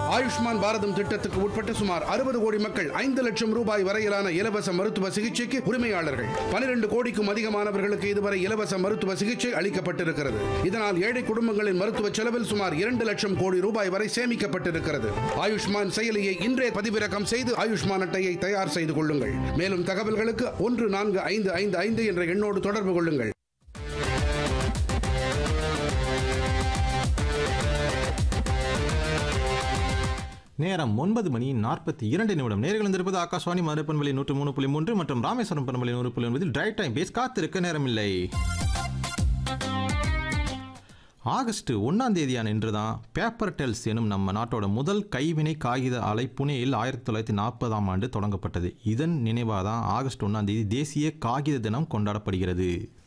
ஆயுஷ்மான் பாரதம் திட்டத்துக்கு உட்பட்ட சுமார் அறுபது கோடி மக்கள் ஐந்து லட்சம் ரூபாய் வரையிலான இலவச மருத்துவ சிகிச்சைக்கு உரிமையாளர்கள் பனிரெண்டு கோடிக்கும் அதிகமானவர்களுக்கு இதுவரை இலவச மருத்துவ சிகிச்சை அளிக்கப்பட்டிருக்கிறது இதனால் ஏழை குடும்பங்களின் மருத்துவ செலவில் சுமார் இரண்டு லட்சம் கோடி ரூபாய் வரை சேமிக்கப்பட்டிருக்கிறது ஆயுஷ்மான் செயலியை இன்றே பதிவிறக்கம் செய்து ஆயுஷ்மான் அட்டையை தயார் செய்து கொள்ளுங்கள் மேலும் தகவல்களுக்கு ஒன்று நான்கு ஐந்து ஐந்து ஐந்து என்ற எண்ணோடு தொடர்பு கொள்ளுங்கள் நேரம் ஒன்பது மணி நாற்பத்தி இரண்டு நிமிடம் நேர்கள் இருந்திருப்பது ஆகாஷ்வாணி மதுரை பண்பலை நூற்று மூணு புள்ளி மூன்று மற்றும் ராமேஸ்வரம் பண்பலை நூறு புள்ளி ஒன்பதில் ட்ரை டைம் பேஸ் காத்திருக்க நேரமில்லை ஆகஸ்ட் ஒன்றாம் தேதியான இன்று தான் பேப்பர் டெல்ஸ் எனும் நம்ம நாட்டோட முதல் கைவினை காகித ஆலை புனேயில் ஆயிரத்தி தொள்ளாயிரத்தி நாற்பதாம் ஆண்டு தொடங்கப்பட்டது இதன் நினைவாக தான் ஆகஸ்ட் ஒன்றாம் தேதி தேசிய காகித தினம் கொண்டாடப்படுகிறது